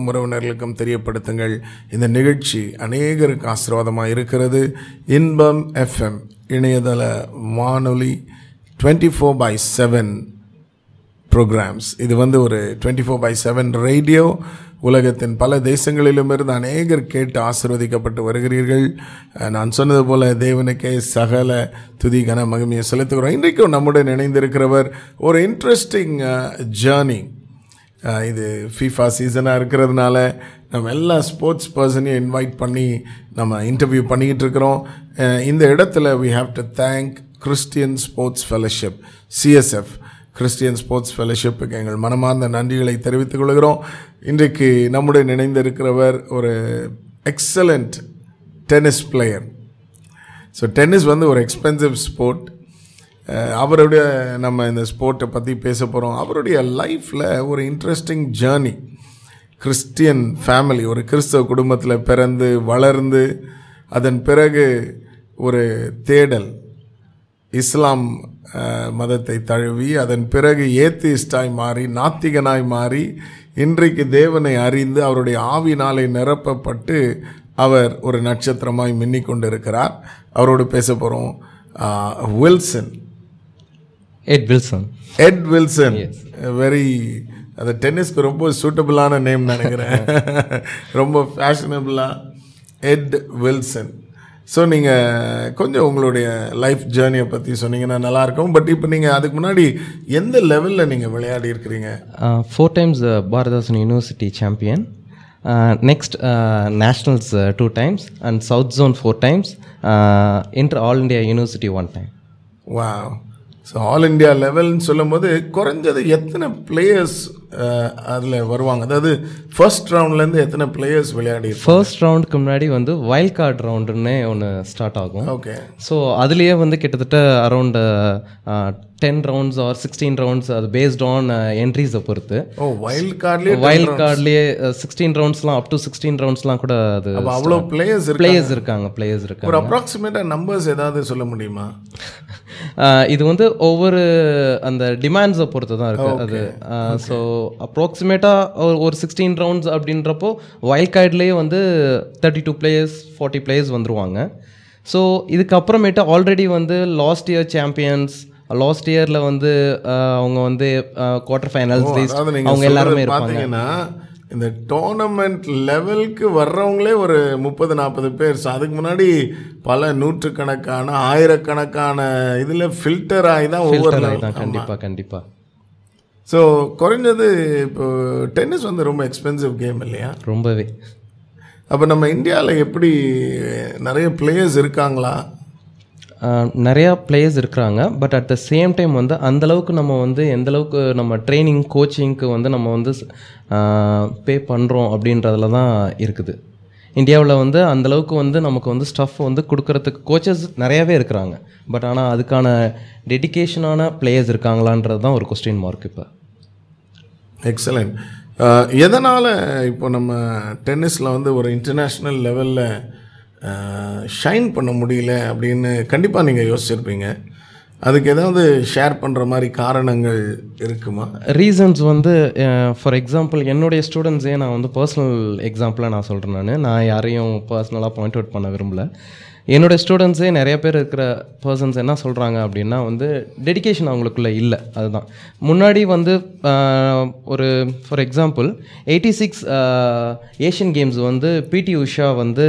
நண்பர்களுக்கும் உறவினர்களுக்கும் தெரியப்படுத்துங்கள் இந்த நிகழ்ச்சி அநேகருக்கு ஆசீர்வாதமாக இருக்கிறது இன்பம் எஃப்எம் இணையதள வானொலி twenty four by seven programs இது வந்து ஒரு twenty four by seven radio உலகத்தின் பல தேசங்களிலுமிருந்து அநேகர் கேட்டு ஆசிர்வதிக்கப்பட்டு வருகிறீர்கள் அஹ் நான் சொன்னது போல தேவனுக்கே சகல துதி கன மகிமையை செலுத்துகிறோம் இன்றைக்கும் நம்முடன் இணைந்திருக்கிறவர் ஒரு இன்ட்ரெஸ்டிங் ஜேர்னி இது ஃபீஃபா சீசனாக இருக்கிறதுனால நம்ம எல்லா ஸ்போர்ட்ஸ் பர்சனையும் இன்வைட் பண்ணி நம்ம இன்டர்வியூ பண்ணிக்கிட்டு இருக்கிறோம் அஹ் இந்த இடத்துல we have to thank Christian sports fellowship CSF Christian sports ஃபெலோஷிப்புக்கு எங்கள் மனமார்ந்த நன்றிகளை தெரிவித்துக் கொள்கிறோம் இன்றைக்கு நம்முடன் இணைந்திருக்கிறவர் ஒரு excellent tennis player so tennis வந்து ஒரு எக்ஸ்பென்சிவ் ஸ்போர்ட் அவருடைய நம்ம இந்த ஸ்போர்ட்டை பற்றி பேச போகிறோம் அவருடைய லைஃப்பில் ஒரு இன்ட்ரெஸ்டிங் ஜேர்னி கிறிஸ்டியன் ஃபேமிலி ஒரு கிறிஸ்தவ குடும்பத்தில் பிறந்து வளர்ந்து அதன் பிறகு ஒரு தேடல் இஸ்லாம் அஹ், மதத்தை தழுவி அதன் பிறகு ஏத்திஸ்டாய் மாறி நாத்திகனாய் மாறி இன்றைக்கு தேவனை அறிந்து அவருடைய ஆவினாலே நிரப்பப்பட்டு அவர் ஒரு நட்சத்திரமாய் மின்னிக் கொண்டிருக்கிறார் அவரோடு பேச போகிறோம் Wilson Ed Wilson Ed Wilson very அது டென்னிஸ்க்கு ரொம்ப சூட்டபிளான நேம் நினைக்கிறேன் ரொம்ப ஃபேஷனபிளாக எட் வில்சன் ஸோ நீங்கள் கொஞ்சம் உங்களுடைய லைஃப் ஜேர்னியை பற்றி சொன்னீங்கன்னா நல்லாயிருக்கும் பட் இப்போ நீங்கள் அதுக்கு முன்னாடி எந்த லெவலில் நீங்கள் விளையாடி இருக்கிறீங்க four times Bharathidasan university champion next nationals two times and south zone four times inter all India university one time வா ஸோ ஆல் இண்டியா லெவல்னு சொல்லும்போது குறைஞ்சது எத்தனை பிளேயர்ஸ் அதில் வருவாங்க அதாவது ஃபர்ஸ்ட் ரவுண்ட்லேருந்து எத்தனை பிளேயர்ஸ் விளையாடி ஃபர்ஸ்ட் ரவுண்டுக்கு முன்னாடி வந்து வைல்ட் கார்டு ரவுண்டுன்னே ஒன்று ஸ்டார்ட் ஆகும் ஓகே ஸோ அதுலேயே வந்து கிட்டத்தட்ட around ten rounds or sixteen rounds அது பேஸ்ட் ஆன் என்ட்ரிஸை பொறுத்து ஓ வைல்ட் கார்ட்லேயே வைல்ட் கார்ட்லேயே சிக்ஸ்டீன் ரவுண்ட்ஸ்லாம் அப் டு சிக்ஸ்டீன் ரவுண்ட்ஸ்லாம் கூட அது அவ்வளோ பிளேயர்ஸ் இருக்கு பிளேயர்ஸ் இருக்காங்க பிளேயர்ஸ் இருக்காங்க ஒரு அப்ராக்சிமேட்டாக நம்பர்ஸ் ஏதாவது சொல்ல முடியுமா ஆஹ் இது வந்து ஒவ்வொரு அந்த டிமாண்ட்ஸை பொறுத்து தான் இருக்குது அது ஸோ அப்ராக்சிமேட்டாக ஒரு சிக்ஸ்டீன் ரவுண்ட்ஸ் அப்படின்றப்போ வைல்ட் கார்ட்லேயே வந்து thirty two players forty players வந்துருவாங்க ஸோ இதுக்கப்புறமேட்டு ஆல்ரெடி வந்து லாஸ்ட் இயர் சாம்பியன்ஸ் லாஸ்ட் இயரில் வந்து ஆஹ் அவங்க வந்து குவார்டர் ஃபைனல்ஸ் அதாவது நீங்க அவங்க எல்லாருமே சொல்றது இருப்பாங்க பார்த்தீங்கன்னா இந்த டோர்னமெண்ட் லெவலுக்கு வர்றவங்களே ஒரு முப்பது நாற்பது பேர் ஸோ அதுக்கு முன்னாடி பல நூற்றுக்கணக்கான ஆயிரக்கணக்கான இதில் ஃபில்டர் ஆகி தான் ஒவ்வொரு level. தான் கண்டிப்பாக கண்டிப்பாக ஸோ குறைஞ்சது இப்போ டென்னிஸ் வந்து ரொம்ப எக்ஸ்பென்சிவ் கேம் இல்லையா ரொம்பவே அப்போ நம்ம இந்தியாவில் எப்படி நிறைய பிளேயர்ஸ் இருக்காங்களா ஆஹ் நிறையா பிளேயர்ஸ் இருக்கிறாங்க but at the same time வந்து அந்த அளவுக்கு நம்ம வந்து எந்த அளவுக்கு நம்ம ட்ரைனிங் கோச்சிங்க்கு வந்து நம்ம வந்து பே பண்ணுறோம் அப்படின்றதுல தான் இருக்குது இந்தியாவில் வந்து அந்த அளவுக்கு வந்து நமக்கு வந்து ஸ்டஃப் வந்து கொடுக்கறதுக்கு கோச்சஸ் நிறையாவே இருக்கிறாங்க பட் ஆனால் அதுக்கான டெடிகேஷனான பிளேயர்ஸ் இருக்காங்களான்றது தான் ஒரு கொஸ்டின் மார்க் இப்போ எக்ஸலண்ட் எதனால் இப்போ நம்ம டென்னிஸில் வந்து ஒரு இன்டர்நேஷ்னல் லெவலில் ஷைன் பண்ண முடியல அப்படின்னு கண்டிப்பாக நீங்கள் யோசிச்சிருப்பீங்க அதுக்கு ஏதாவது ஷேர் பண்ணுற மாதிரி காரணங்கள் இருக்குமா ரீசன்ஸ் வந்து ஃபார் எக்ஸாம்பிள் என்னுடைய ஸ்டூடெண்ட்ஸே நான் வந்து பர்சனல் எக்ஸாம்பிளாக நான் சொல்கிறேன் நான் நான் யாரையும் பர்சனலாக பாயிண்ட் அவுட் பண்ண விரும்பல என்னோட ஸ்டூடெண்ட்ஸே நிறைய பேர் இருக்கிற பர்சன்ஸ் என்ன சொல்கிறாங்க அப்படின்னா வந்து டெடிகேஷன் அவங்களுக்குள்ள இல்லை அதுதான் முன்னாடி வந்து ஆஹ், ஒரு for example eighty six Asian games வந்து பிடி உஷா வந்து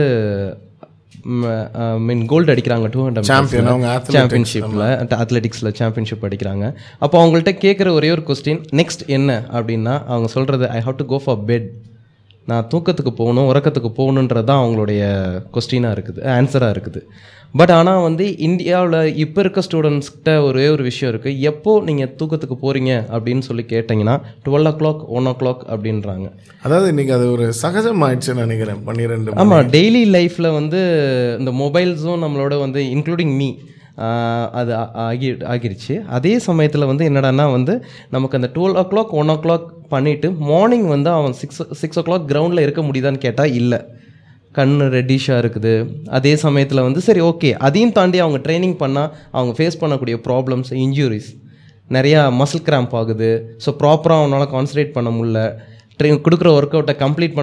மீன் கோல்டு அடிக்கிறாங்க டூ ஹண்ட்ரட் Champion, அவங்க athletics, சாம்பியன்ஷிப்பில் அத்லெட்டிக்ஸில் சாம்பியன்ஷிப் அடிக்கிறாங்க அப்போ அவங்கள்ட்ட கேட்குற ஒரே ஒரு கொஸ்டின் நெக்ஸ்ட் என்ன அப்படின்னா அவங்க சொல்கிறது I have to go for bed நான் தூக்கத்துக்கு போகணும் உறக்கத்துக்கு போகணுன்றது தான் அவங்களுடைய கொஸ்டினாக இருக்குது ஆன்சராக இருக்குது பட் ஆனால் வந்து இந்தியாவில் இப்போ இருக்க ஸ்டூடெண்ட்ஸ்கிட்ட ஒரே ஒரு விஷயம் இருக்குது எப்போ நீங்கள் தூக்கத்துக்கு போகிறீங்க அப்படின்னு சொல்லி கேட்டிங்கன்னா twelve o'clock one o'clock அப்படின்றாங்க அதாவது இன்னைக்கு அது ஒரு சகஜமாயிடுச்சுன்னு நினைக்கிறேன் பன்னிரெண்டு ஆமாம் டெய்லி லைஃப்பில் வந்து இந்த மொபைல்ஸும் நம்மளோட வந்து இன்க்ளூடிங் மீ அது ஆ- ஆகி ஆகிருச்சு அதே சமயத்தில் வந்து என்னடான்னா வந்து நமக்கு அந்த twelve o'clock one o'clock பண்ணிவிட்டு மார்னிங் வந்து அவன் சிக்ஸ் சிக்ஸ் ஓ கிளாக் கிரவுண்டில் இருக்க முடியுதான்னு கேட்டால் இல்லை கண் ரெட்டிஷாக இருக்குது அதே சமயத்தில் வந்து சரி ஓகே அதையும் தாண்டி அவங்க ட்ரைனிங் பண்ணால் அவங்க ஃபேஸ் பண்ணக்கூடிய ப்ராப்ளம்ஸ் இன்ஜுரிஸ் நிறையா மசில் கிராம்ப் ஆகுது ஸோ ப்ராப்பராக அவனால் கான்சன்ட்ரேட் பண்ண முடியல ட்ரெயின் கொடுக்குற ஒர்க் அவுட்டை கம்ப்ளீட் பண்ண